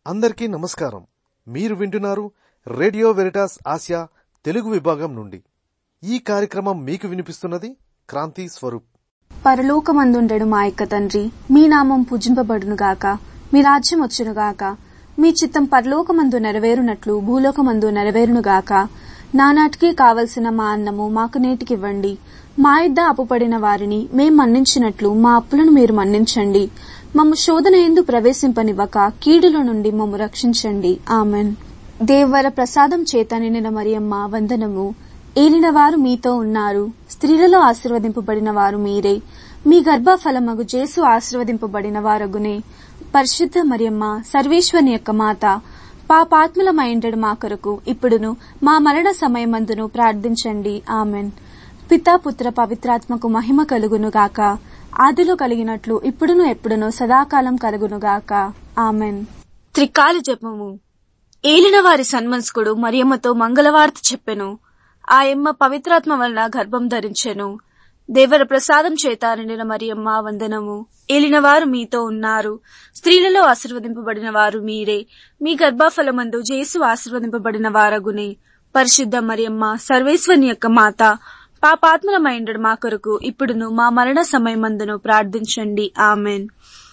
అందరికీ నమస్కారం మీరు వింటున్నారు రేడియో వెరిటాస్ ఆసియా తెలుగు విభాగం నుండి ఈ కార్యక్రమం మీకు వినిపిస్తున్నది క్రాంతి స్వరూప్ పరలోకమందుండెడు మా యొక్క తండ్రి మీ నామం పూజింపబడునుగాక మీ రాజ్యం వచ్చునుగాక మీ చిత్తం పరలోకమందు నెరవేరునట్లు భూలోకమందు నెరవేరునుగాక నానాటికి కావలసిన మా అన్నము మాకు నేటికివ్వండి మా ఇద్ద అప్పుపడిన వారిని మేం మన్నించినట్లు మా అప్పులను మీరు మన్నించండి మమ్ము శోధన ఎందు ప్రవేశింపనివ్వక కీడుల నుండి మమ్ము రక్షించండి ఆమెన్ దేవర ప్రసాదం చేత నిండిన మరియమ్మ వందనము ఏలిన వారు మీతో ఉన్నారు స్త్రీలలో ఆశీర్వదింపబడిన వారు మీరే మీ గర్భఫలమగు జేసు ఆశీర్వదింపబడిన వారగునే పరిశుద్ధ మరియమ్మ సర్వేశ్వని యొక్క మాత పాపాత్ములమైండడు మా కొరకు ఇప్పుడును మా మరణ సమయమందును ప్రార్థించండి ఆమెన్ పితా పుత్ర పవిత్రాత్మకు మహిమ కలుగును గాక ఆదిలో కలిగినట్లు ఇప్పుడును ఎప్పుడును సదాకాలం కలుగునుగాక ఆమెన్ త్రికాల జపము ఏలిన వారి సన్మనస్కుడు మరియమ్మతో మంగళవార్త చెప్పెను ఆయమ్మ పవిత్రాత్మ వలన గర్భం ధరించెను దేవర ప్రసాదం చేత నిండిన మరియమ్మ వందనము ఏలినవారు మీతో ఉన్నారు స్త్రీలలో ఆశీర్వదింపబడిన వారు మీరే మీ గర్భఫలమందు జేసు ఆశీర్వదింపబడిన వారగునే పరిశుద్ధ మరియమ్మ సర్వేశ్వని యొక్క మాత పాపాత్మలమైండడు మా కొరకు ఇప్పుడును మా మరణ సమయమందును ప్రార్థించండి ఆమెన్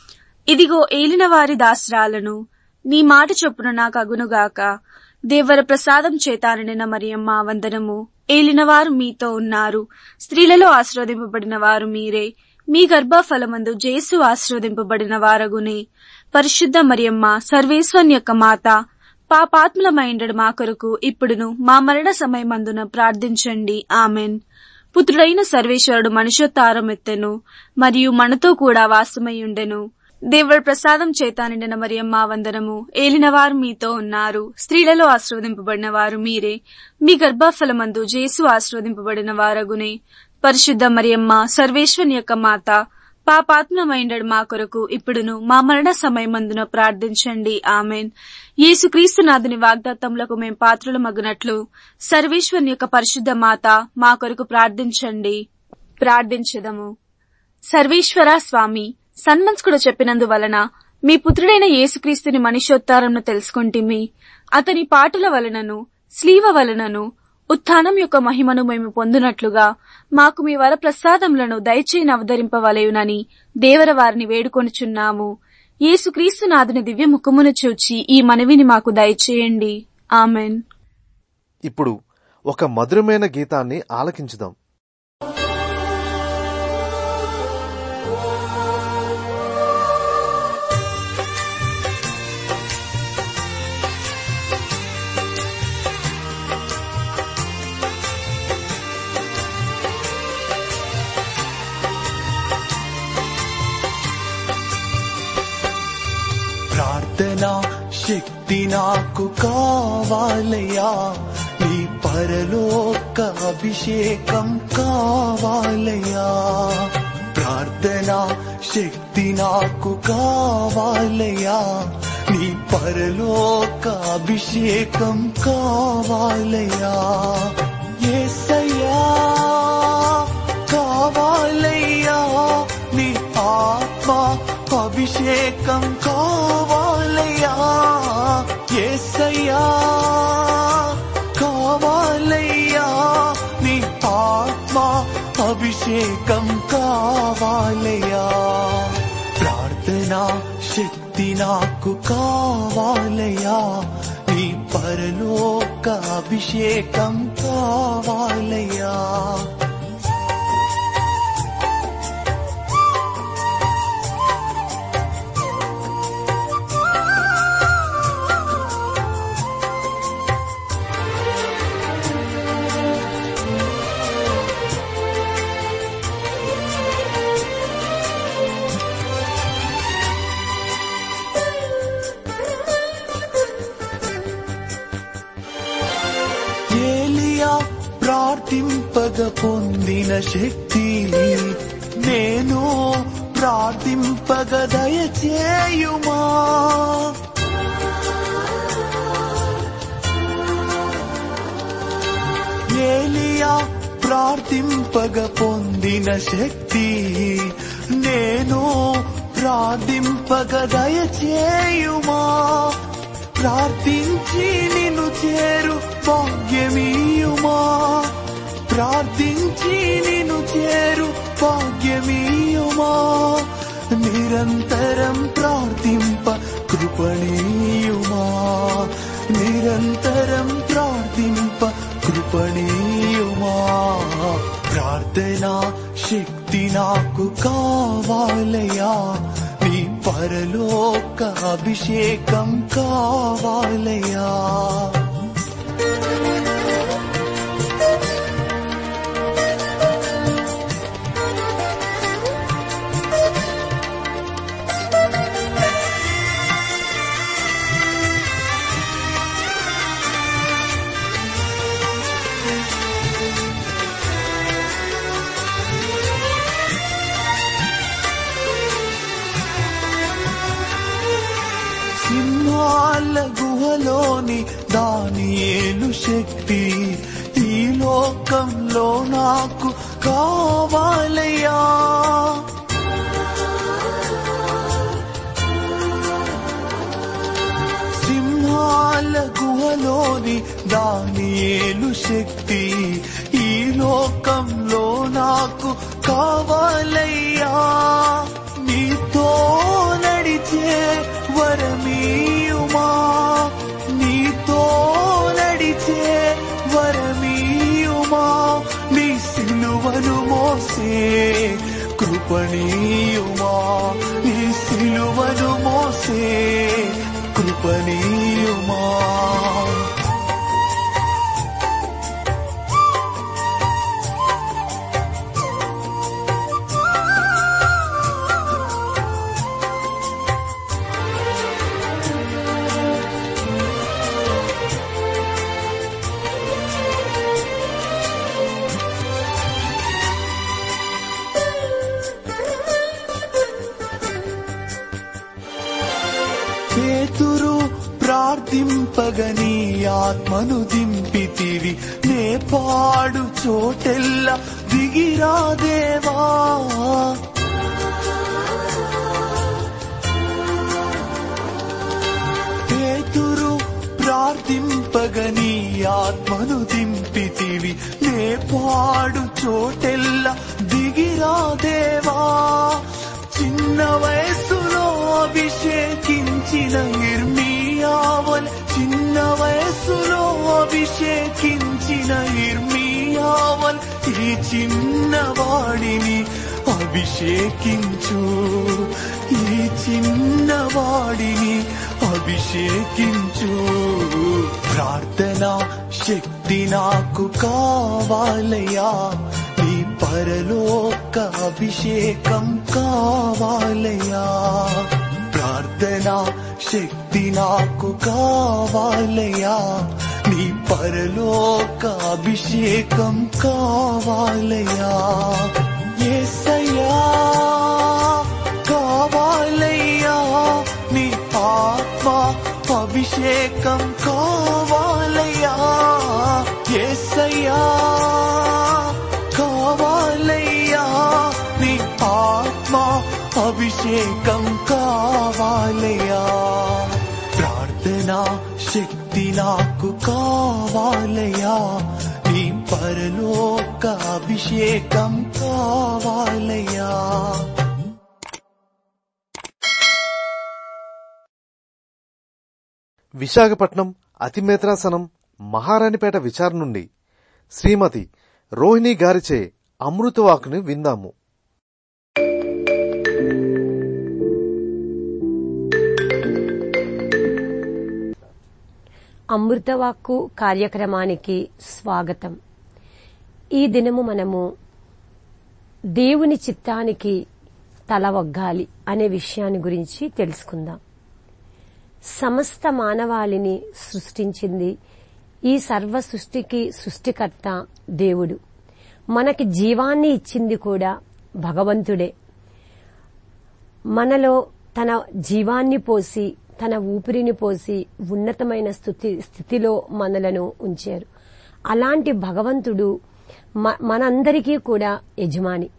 ఇదిగో ఏలిన వారి దాసరాలను నీ మాట చొప్పున నాకు అగునుగాక దేవర ప్రసాదం చేత నిండిన మరియమ్మ వందనము ఏలినవారు మీతో ఉన్నారు స్త్రీలలో ఆశీర్వదింపబడిన వారు మీరే మీ గర్భఫలమందు జేసు ఆశీర్వదింపబడిన వారగునే పరిశుద్ధ మరియమ్మ సర్వేశ్వన్ యొక్క మాత పాపాత్ములమైండడు మా కొరకు ఇప్పుడును మా మరణ సమయమందున ప్రార్థించండి ఆమెన్ పుత్రుడైన సర్వేశ్వరుడు మనుష్యోత్తారం ఎత్తెను మరియు మనతో కూడా వాసమయ్యుండెను దేవుడి ప్రసాదం చేత నిండిన మరియమ్మ వందనము ఏలినవారు మీతో ఉన్నారు స్త్రీలలో ఆశీర్వదింపబడిన వారు మీరే మీ గర్భఫలమందు జేసు ఆశీర్వదింపబడిన వారగునే పరిశుద్ధ మరియమ్మ సర్వేశ్వని యొక్క మాత పాపాత్మమైండడు మా కొరకు ఇప్పుడును మా మరణ సమయమందున ప్రార్థించండి ఆమెన్ యేసుక్రీస్తు నాథుని వాగ్దాత్తములకు మేం పాత్రలు మగునట్లు సర్వేశ్వని యొక్క పరిశుద్ధ మాత మా కొరకు ప్రార్థించండి ప్రార్థించదము సర్వేశ్వర స్వామి సన్మంస్కుడు చెప్పినందువలన మీ పుత్రుడైన యేసుక్రీస్తుని మనిషోత్తారంను తెలుసుకుంటిమి అతని పాటల వలనను స్లీవ వలనను ఉత్థానం యొక్క మహిమను మేము పొందునట్లుగా మాకు మీ వర ప్రసాదములను దయచేయని అవతరింపవలయునని దేవర వారిని వేడుకొనుచున్నాము యేసుక్రీస్తు నాథుని దివ్య ముఖమును చూచి ఈ మనవిని మాకు దయచేయండి ఆమెన్ ఇప్పుడు ఒక మధురమైన గీతాన్ని ఆలకించుదాం ప్రార్థన శక్తి నాకు కావాలయా నీ పరలోక అభిషేకం కావాలయా ప్రార్థన శక్తి నాకు కావాలయా నీ పరలోక అభిషేకం కావాలయా ఏసయ్యా కావాలయ్యా నీ ఆత్మ అభిషేకం కావాలయ్యా ఏసయ్యా కావాలయ్యా నీ ఆత్మ అభిషేకం కావాలయ్యా ప్రార్థనా శక్తి నాకు కావాలయ్యా నీ పరలోక అభిషేకం కావాలయ్యా ఏలియా ప్రార్థింపగ పొందిన శక్తి నేను ప్రార్థింపగ దయచేయుమా ఏలియా ప్రార్థింపగ పొందిన శక్తి నేను ప్రార్థింపగ దయచేయుమా ప్రార్థించి నిన్ను చేరు భాగ్యమీయుమా ప్రార్థించి నిన్ను చేరు భాగ్యమీయుమా నిరంతరం ప్రార్థింప కృపణీయుమా నిరంతరం ప్రార్థింప కృపణీయుమా ప్రార్థనా శక్తి నాకు కావాలయా నీ పరలోక అభిషేకం కావాలయా సింహాల గుహలోని దానియేలు శక్తి ఈ లోకంలో నాకు కావాలయ్యా సింహాల గుహలోని దానియేలు శక్తి ఈ లోకంలో నాకు కావాలయ్యా నీతో నడిచే వరమీయుమా నీతో నడిచే వరమీయుమా నీ సిలువను మోసే కృపణీయుమా నీ సిలువను మోసే కృపణీయుమా పేతురు ప్రార్థింపగని ఆత్మను దింపితివి నే పాడు చోటెల్ల దిగిరాదేవా పేతురు ప్రార్థింపగని ఆత్మను దింపితివి నే పాడు చోటెల్ల దిగిరాదేవా చిన్న వయస్సులో అభిషేకించిన ఇర్మియావల్ చిన్న వయస్సులో అభిషేకించిన ఇర్మియావల్ ఈ చిన్నవాడిని అభిషేకించు ఈ చిన్నవాడిని అభిషేకించు ప్రార్థన శక్తి నాకు కావాలయా నీ పరలోక అభిషేకం కావాలయా ప్రార్థన శక్తి నాకు కావాలయా నీ పరలోక అభిషేకం కావాలయా ఏసయ్యా కావాలయ్యా నీ ఆత్మ అభిషేకం కావాలయ్యా ఏసయ్యా కావాలయ్యా నీ ఆత్మ అభిషేకం కావాలయ్యా ప్రార్థనా శక్తి నాకు కావాలయ్యా నీ పరలోక అభిషేకం కావాలయ్యా విశాఖపట్నం అతిమేత్రాసనం మహారాణిపేట విచారణ నుండి శ్రీమతి రోహిణి గారిచే అమృతవాకుని విందాము అమృతవాక్కు కార్యక్రమానికి స్వాగతం ఈ దినము మనము దేవుని చిత్తానికి తల వగ్గాలి అనే విషయాన్ని గురించి తెలుసుకుందాం సమస్త మానవాళిని సృష్టించింది ఈ సర్వ సృష్టికి సృష్టికర్త దేవుడు మనకి జీవాన్ని ఇచ్చింది కూడా భగవంతుడే మనలో తన జీవాన్ని పోసి తన ఊపిరిని పోసి ఉన్నతమైన స్థుతి స్థితిలో మనలను ఉంచారు అలాంటి భగవంతుడు మ- మనందరికీ కూడా యజమాని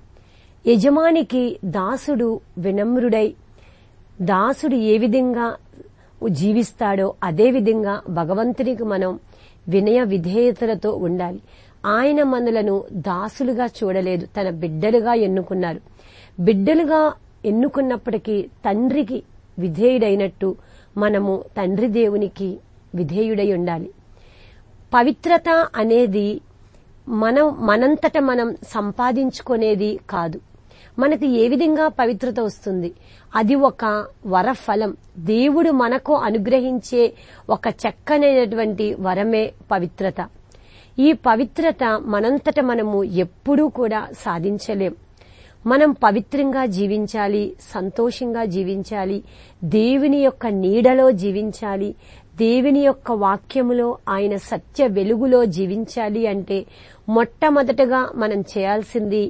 యజమానికి దాసుడు వినమ్రుడై దాసుడు ఏ విధంగా జీవిస్తాడో అదే విధంగా భగవంతునికి మనం వినయ విధేయతలతో ఉండాలి ఆయన మనలను దాసులుగా చూడలేదు తన బిడ్డలుగా ఎన్నుకున్నారు బిడ్డలుగా ఎన్నుకున్నప్పటికీ తండ్రికి విధేయుడైనట్టు మనము తండ్రి దేవునికి విధేయుడై ఉండాలి పవిత్రత అనేది మనం మనంతట మనం సంపాదించుకునేది కాదు మనకు ఏ విధంగా పవిత్రత వస్తుంది అది ఒక వరఫలం దేవుడు మనకు అనుగ్రహించే ఒక చక్కనైనటువంటి వరమే పవిత్రత ఈ పవిత్రత మనంతట మనము ఎప్పుడూ కూడా సాధించలేం మనం పవిత్రంగా జీవించాలి సంతోషంగా జీవించాలి దేవుని యొక్క నీడలో జీవించాలి దేవుని యొక్క వాక్యములో ఆయన సత్య వెలుగులో జీవించాలి అంటే మొట్టమొదటగా మనం చేయాల్సింది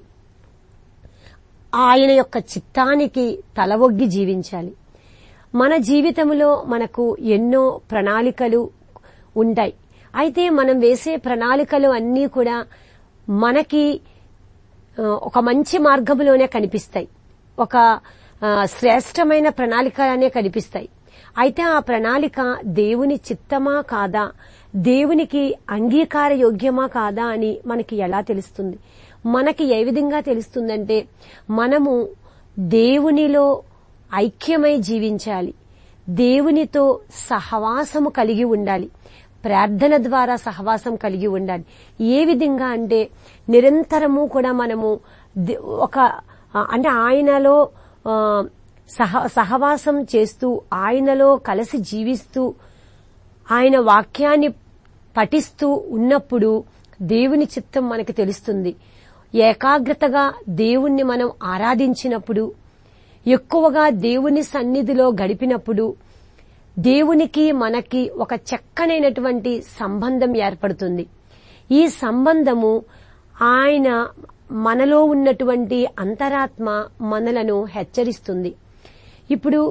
ఆయన యొక్క చిత్తానికి తలవొగ్గి జీవించాలి మన జీవితంలో మనకు ఎన్నో ప్రణాళికలు ఉంటాయి అయితే మనం వేసే ప్రణాళికలు అన్నీ కూడా మనకి ఆ, ఒక మంచి మార్గంలోనే కనిపిస్తాయి ఒక ఆ, శ్రేష్టమైన ప్రణాళికలనే కనిపిస్తాయి అయితే ఆ ప్రణాళిక దేవుని చిత్తమా కాదా దేవునికి అంగీకార యోగ్యమా కాదా అని మనకి ఎలా తెలుస్తుంది మనకి ఏ విధంగా తెలుస్తుందంటే మనము దేవునిలో ఐక్యమై జీవించాలి దేవునితో సహవాసము కలిగి ఉండాలి ప్రార్థన ద్వారా సహవాసం కలిగి ఉండాలి ఏ విధంగా అంటే నిరంతరము కూడా మనము ది- ఒక ఆ, అంటే ఆయనలో ఆ, సహ సహవాసం చేస్తూ ఆయనలో కలిసి జీవిస్తూ ఆయన వాక్యాన్ని పఠిస్తూ ఉన్నప్పుడు దేవుని చిత్తం మనకి తెలుస్తుంది ఏకాగ్రతగా దేవుణ్ణి మనం ఆరాధించినప్పుడు ఎక్కువగా దేవుని సన్నిధిలో గడిపినప్పుడు దేవునికి మనకి ఒక చక్కనైనటువంటి సంబంధం ఏర్పడుతుంది ఈ సంబంధము ఆయన మనలో ఉన్నటువంటి అంతరాత్మ మనలను హెచ్చరిస్తుంది ఇప్పుడు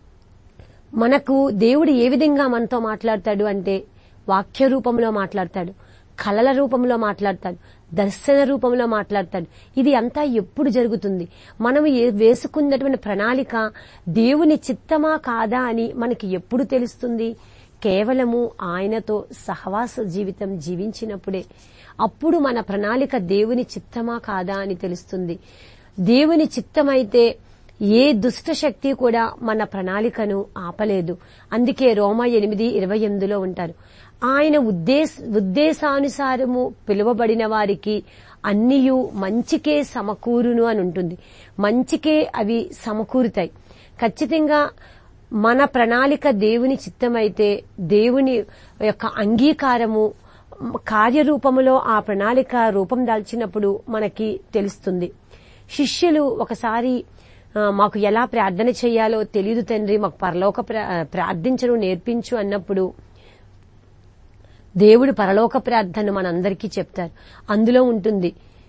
మనకు దేవుడు ఏ విధంగా మనతో మాట్లాడతాడు అంటే వాక్య రూపంలో మాట్లాడతాడు కళల రూపంలో మాట్లాడతాడు దర్శన రూపంలో మాట్లాడతాడు ఇది అంతా ఎప్పుడు జరుగుతుంది మనం ఏ- వేసుకున్నటువంటి ప్రణాళిక దేవుని చిత్తమా కాదా అని మనకి ఎప్పుడు తెలుస్తుంది కేవలము ఆయనతో సహవాస జీవితం జీవించినప్పుడే అప్పుడు మన ప్రణాళిక దేవుని చిత్తమా కాదా అని తెలుస్తుంది దేవుని చిత్తమైతే ఏ దుష్ట శక్తి కూడా మన ప్రణాళికను ఆపలేదు అందుకే రోమా ఎనిమిది ఇరవై ఎనిమిదిలో ఉంటారు ఆయన ఉద్దేశ ఉద్దేశానుసారము పిలువబడిన వారికి అన్నియు మంచికే సమకూరును అని ఉంటుంది మంచికే అవి సమకూరుతాయి ఖచ్చితంగా మన ప్రణాళిక దేవుని చిత్తమైతే దేవుని యొక్క అంగీకారము కార్యరూపములో ఆ ప్రణాళిక రూపం దాల్చినప్పుడు మనకి తెలుస్తుంది శిష్యులు ఒకసారి ఆ, మాకు ఎలా ప్రార్థన చేయాలో తెలియదు తండ్రి మాకు పరలోక ప్రా- ప్రార్థించను నేర్పించు అన్నప్పుడు దేవుడు పరలోక ప్రార్థన మనందరికీ చెప్తారు అందులో ఉంటుంది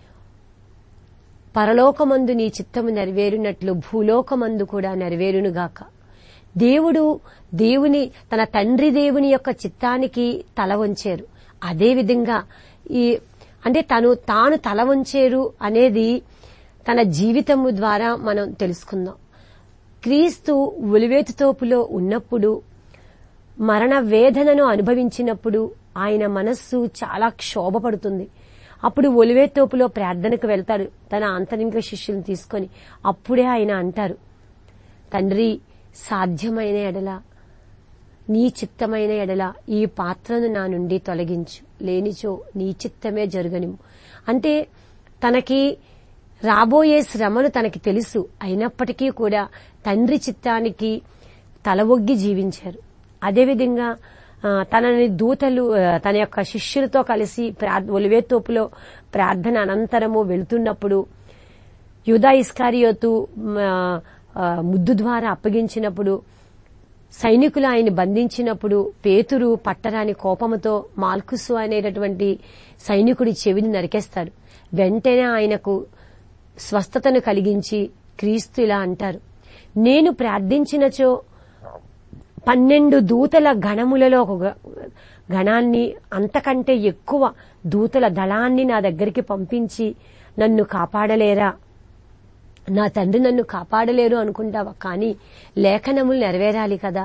పరలోకమందు నీ చిత్తము నెరవేరునట్లు భూలోకమందు కూడా నెరవేరునుగాక దేవుడు దేవుని తన తండ్రి దేవుని యొక్క చిత్తానికి తల వంచారు అదేవిధంగా ఈ అంటే తను తాను తల వంచేరు అనేది తన జీవితము ద్వారా మనం తెలుసుకుందాం క్రీస్తు ఉలివేతుతోపులో ఉన్నప్పుడు మరణ వేదనను అనుభవించినప్పుడు ఆయన మనస్సు చాలా క్షోభపడుతుంది అప్పుడు ఒలివేతోపులో ప్రార్థనకు వెళ్తాడు తన ఆంతరిక శిష్యులను తీసుకొని అప్పుడే ఆయన అంటారు తండ్రి సాధ్యమైన ఎడల నీ చిత్తమైన ఎడల ఈ పాత్రను నా నుండి తొలగించు లేనిచో నీ చిత్తమే జరగనిము అంటే తనకి రాబోయే శ్రమలు తనకి తెలుసు అయినప్పటికీ కూడా తండ్రి చిత్తానికి తలవొగ్గి జీవించారు అదేవిధంగా ఆ, తనని దూతలు ఆ, తన యొక్క శిష్యులతో కలిసి ప్రార్థ ఒలివేతోపులో ప్రార్థన అనంతరము వెళ్తున్నప్పుడు యుధా ఇస్కారియోతు మ, ఆ, ముద్దు ద్వారా అప్పగించినప్పుడు సైనికులు ఆయన బంధించినప్పుడు పేతురు పట్టరాని కోపముతో మాల్కుసు అనేటటువంటి సైనికుడి చెవిని నరికేస్తాడు వెంటనే ఆయనకు స్వస్థతను కలిగించి క్రీస్తు ఇలా అంటారు నేను ప్రార్థించినచో పన్నెండు దూతల గణములలో ఒక గ- గణాన్ని అంతకంటే ఎక్కువ దూతల దళాన్ని నా దగ్గరికి పంపించి నన్ను కాపాడలేరా నా తండ్రి నన్ను కాపాడలేరు అనుకుంటావా కానీ లేఖనములు నెరవేరాలి కదా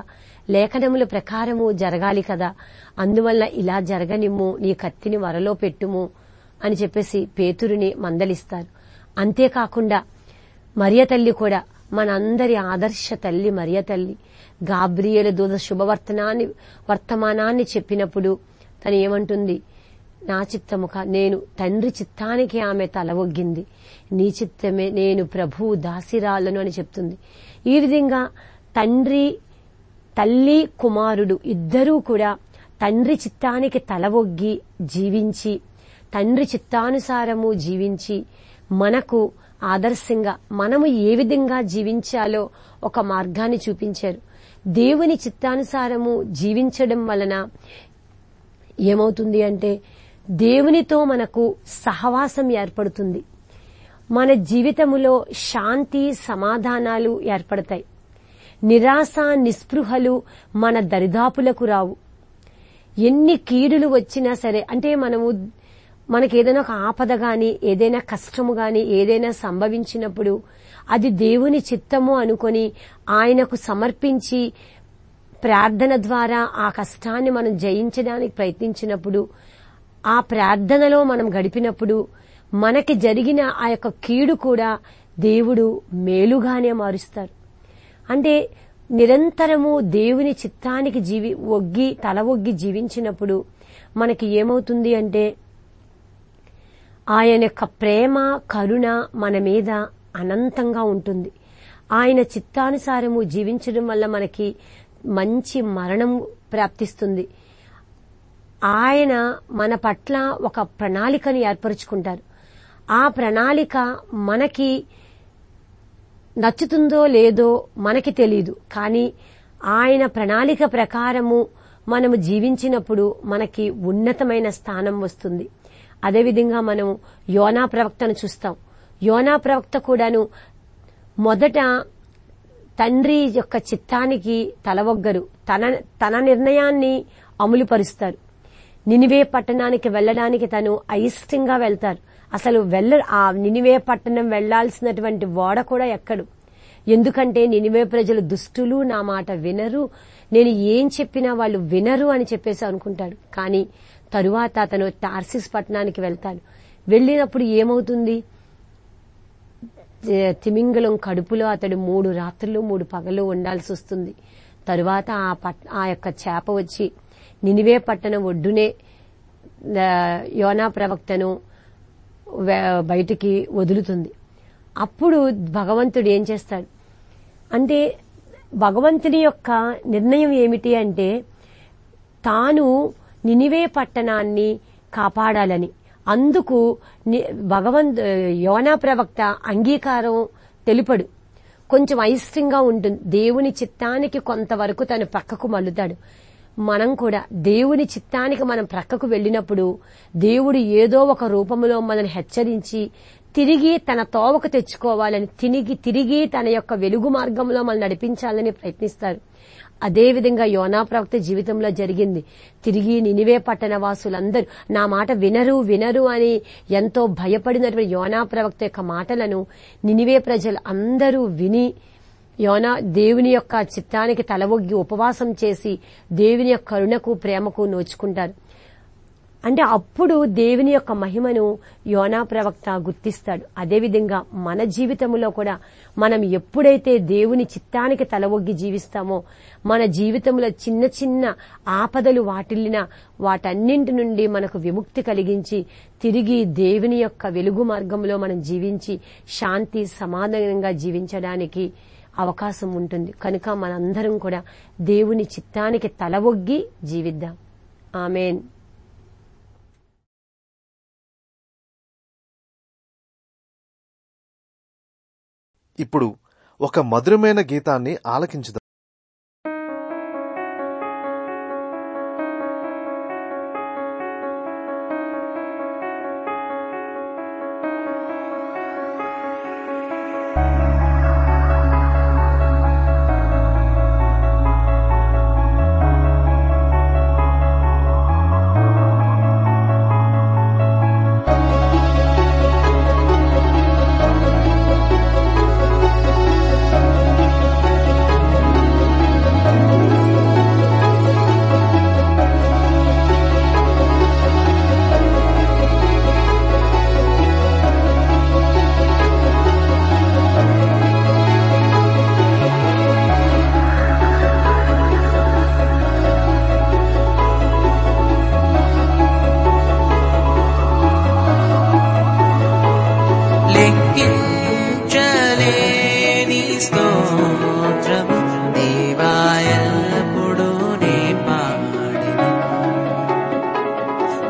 లేఖనముల ప్రకారము జరగాలి కదా అందువల్ల ఇలా జరగనిమ్ము నీ కత్తిని వరలో పెట్టుము అని చెప్పేసి పేతురుని మందలిస్తారు అంతేకాకుండా మరియ తల్లి కూడా మనందరి ఆదర్శ తల్లి మరియ తల్లి గాబ్రియల దూత శుభవర్తనాన్ని వర్తమానాన్ని చెప్పినప్పుడు తను ఏమంటుంది నా చిత్తము కా- నేను తండ్రి చిత్తానికి ఆమె తల ఒగ్గింది నీ చిత్తమే నేను ప్రభువు దాసిరాలను అని చెప్తుంది ఈ విధంగా తండ్రి తల్లి కుమారుడు ఇద్దరూ కూడా తండ్రి చిత్తానికి తల ఒగ్గి జీవించి తండ్రి చిత్తానుసారము జీవించి మనకు ఆదర్శంగా మనము ఏ విధంగా జీవించాలో ఒక మార్గాన్ని చూపించారు దేవుని చిత్తానుసారము జీవించడం వలన ఏమవుతుంది అంటే దేవునితో మనకు సహవాసం ఏర్పడుతుంది మన జీవితములో శాంతి సమాధానాలు ఏర్పడతాయి నిరాశ నిస్పృహలు మన దరిదాపులకు రావు ఎన్ని కీడులు వచ్చినా సరే అంటే మనము మనకి ఏదైనా ఒక ఆపద గాని ఏదైనా కష్టము గాని ఏదైనా సంభవించినప్పుడు అది దేవుని చిత్తము అనుకొని ఆయనకు సమర్పించి ప్రార్థన ద్వారా ఆ కష్టాన్ని మనం జయించడానికి ప్రయత్నించినప్పుడు ఆ ప్రార్థనలో మనం గడిపినప్పుడు మనకి జరిగిన ఆ యొక్క కీడు కూడా దేవుడు మేలుగానే మారుస్తారు అంటే నిరంతరము దేవుని చిత్తానికి జీవి ఒగ్గి తల ఒగ్గి జీవించినప్పుడు మనకి ఏమవుతుంది అంటే ఆయన యొక్క ప్రేమ కరుణ మన మీద అనంతంగా ఉంటుంది ఆయన చిత్తానుసారము జీవించడం వల్ల మనకి మంచి మరణం ప్రాప్తిస్తుంది ఆయన మన పట్ల ఒక ప్రణాళికను ఏర్పరుచుకుంటారు ఆ ప్రణాళిక మనకి నచ్చుతుందో లేదో మనకి తెలియదు కానీ ఆయన ప్రణాళిక ప్రకారము మనము జీవించినప్పుడు మనకి ఉన్నతమైన స్థానం వస్తుంది అదేవిధంగా మనము యోనా ప్రవక్తను చూస్తాం యోనా ప్రవక్త కూడాను మొదట తండ్రి యొక్క చిత్తానికి తలవొగ్గరు తన తన నిర్ణయాన్ని అమలుపరుస్తారు నినివే పట్టణానికి వెళ్ళడానికి తను అయిష్టంగా వెళ్తారు అసలు వెళ్ళ ఆ నినివే పట్టణం వెళ్లాల్సినటువంటి ఓడ కూడా ఎక్కడు ఎందుకంటే నినివే ప్రజలు దుష్టులు నా మాట వినరు నేను ఏం చెప్పినా వాళ్ళు వినరు అని చెప్పేసి అనుకుంటాడు కానీ తరువాత అతను టార్సిస్ పట్టణానికి వెళ్తాడు వెళ్ళినప్పుడు ఏమవుతుంది ఏ, తిమింగలం కడుపులో అతడు మూడు రాత్రులు మూడు పగలు ఉండాల్సి వస్తుంది తరువాత ఆ పట్ ఆ యొక్క చేప వచ్చి నినివే పట్టణం ఒడ్డునే ఆ, యోనా ప్రవక్తను వే- బయటికి వదులుతుంది అప్పుడు భగవంతుడు ఏం చేస్తాడు అంటే భగవంతుని యొక్క నిర్ణయం ఏమిటి అంటే తాను నినివే పట్టణాన్ని కాపాడాలని అందుకు ని- భగవంత్ యోనా ప్రవక్త అంగీకారం తెలుపడు కొంచెం అయిష్టంగా ఉంటుంది దేవుని చిత్తానికి కొంతవరకు తను ప్రక్కకు మల్లుతాడు మనం కూడా దేవుని చిత్తానికి మనం ప్రక్కకు వెళ్ళినప్పుడు దేవుడు ఏదో ఒక రూపంలో మనల్ని హెచ్చరించి తిరిగి తన తోవకు తెచ్చుకోవాలని తిరిగి తిరిగి తన యొక్క వెలుగు మార్గంలో మనల్ని నడిపించాలని ప్రయత్నిస్తారు అదేవిధంగా యోనా ప్రవక్త జీవితంలో జరిగింది తిరిగి నినివే పట్టణ వాసులందరూ నా మాట వినరు వినరు అని ఎంతో భయపడినటువంటి యోనా ప్రవక్త యొక్క మాటలను నినివే ప్రజలు అందరూ విని యోనా దేవుని యొక్క చిత్తానికి తలవొగ్గి ఉపవాసం చేసి దేవుని యొక్క కరుణకు ప్రేమకు నోచుకుంటారు అంటే అప్పుడు దేవుని యొక్క మహిమను యోనా ప్రవక్త గుర్తిస్తాడు అదేవిధంగా మన జీవితంలో కూడా మనం ఎప్పుడైతే దేవుని చిత్తానికి తలవొగ్గి జీవిస్తామో మన జీవితంలో చిన్న చిన్న ఆపదలు వాటిల్లిన వాటన్నింటి నుండి మనకు విముక్తి కలిగించి తిరిగి దేవుని యొక్క వెలుగు మార్గంలో మనం జీవించి శాంతి సమాధానంగా జీవించడానికి అవకాశం ఉంటుంది కనుక మనందరం కూడా దేవుని చిత్తానికి తలవొగ్గి జీవిద్దాం ఆమెన్ ఇప్పుడు ఒక మధురమైన గీతాన్ని ఆలకించుదాం నీ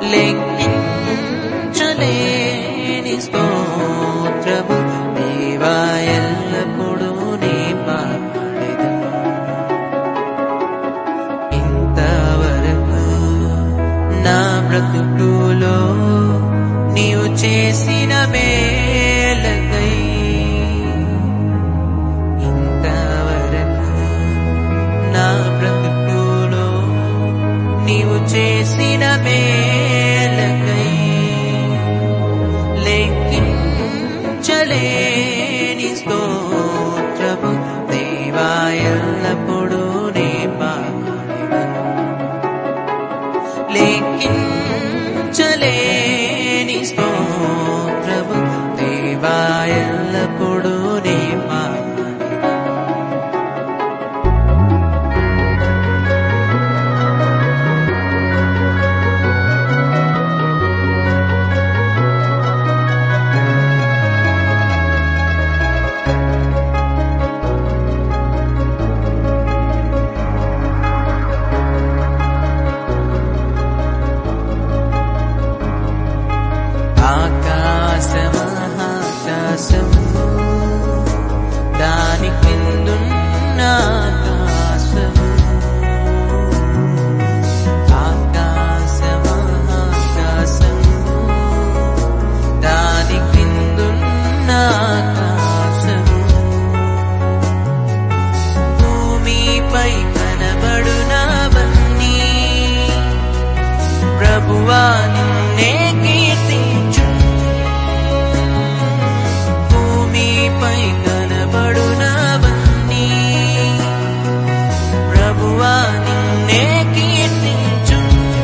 లెక్కించలేని స్తోత్రము దేవా ఎల్లప్పుడూ నీ పాడెదను ఇంతవరకు నా బ్రతుకులో నీవు చేసిన మేలకై ఇంతవరకు నా బ్రతుకులో నీవు చేసిన మేలకై లెక్కించలేని స్తోత్రము దేవా ఎల్లప్పుడూ నీ పాడెదను లెక్కించలేని స్తోత్రము దేవా ఎల్లప్పుడూ నీ పాడెదను ఆకాశమహాకాశము దాని కిందున్న ఆకాశము ఆకాశమహాకాశము దాని కిందున్న ఆకాశము భూమిపై కనబడునవన్నీ ప్రభువా నిన్నే కీర్తించు భూమిపై కనబడునవన్నీ ప్రభువా నిన్నే కీర్తించు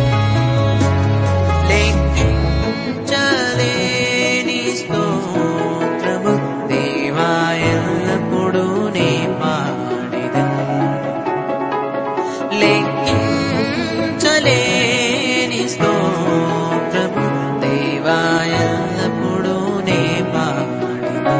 లెక్కించలేని స్తోత్రము దేవా ఎల్లప్పుడూ నే పాడెదను లెక్కించలేని స్తోత్రము దేవా ఎల్లప్పుడూ నే పాడెదను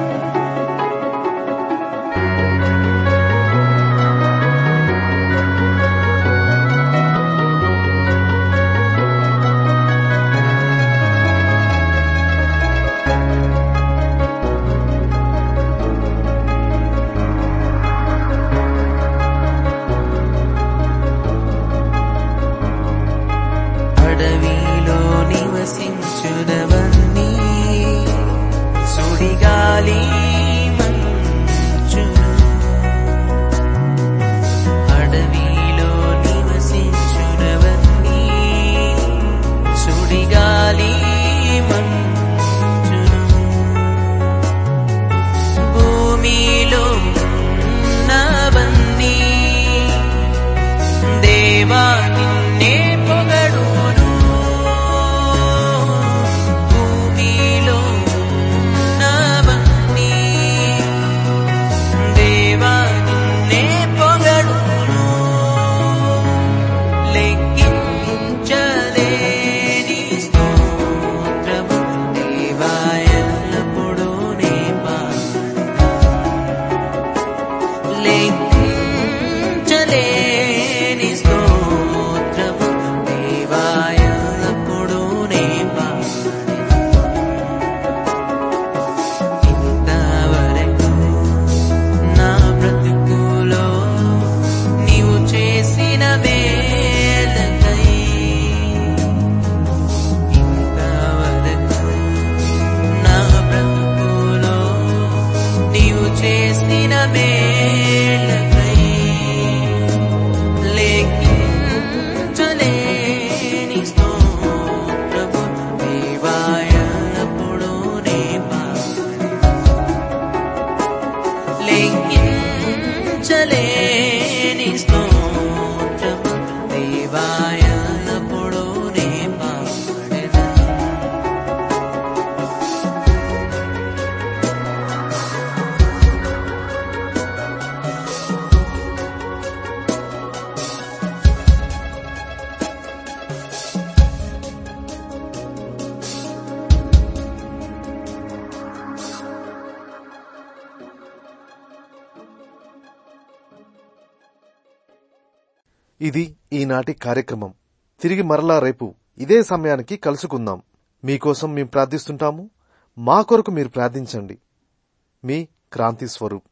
అడవిలో నివసించునవన్నీ సుడిగాలి మంచును అడవిలో నివసించునవన్నీ సుడిగాలి మంచును భూమిలో ఉన్నవన్నీ దేవా నిన్నే పొగడును భూమిలో ఉన్నవన్నీ దేవా నిన్నే పొగడును లెక్కించలేని స్తోత్రము దేవా ఎల్లప్పుడూ నే పాడెదను లెక్కించలేని స్తోత్రము దేవా ఎల్లప్పుడూ నే పాడెదను ఇంతవరకు నా బ్రతుకులో నీవు చేసిన మేలకై ఇంతవరకు నా బ్రతుకులో నీవు చేసిన మేలకై లెక్కించలేని స్తోత్రము దేవా ఎల్లప్పుడూ నే పాడెదను లెక్కించలేని స్తోత్రము దేవా ఎల్లప్పుడూ నే పాడెదను ఇది ఈనాటి కార్యక్రమం తిరిగి మరలా రేపు ఇదే సమయానికి కలుసుకుందాం మీకోసం మేము ప్రార్థిస్తుంటాము మా కొరకు మీరు ప్రార్థించండి మీ క్రాంతి స్వరూప్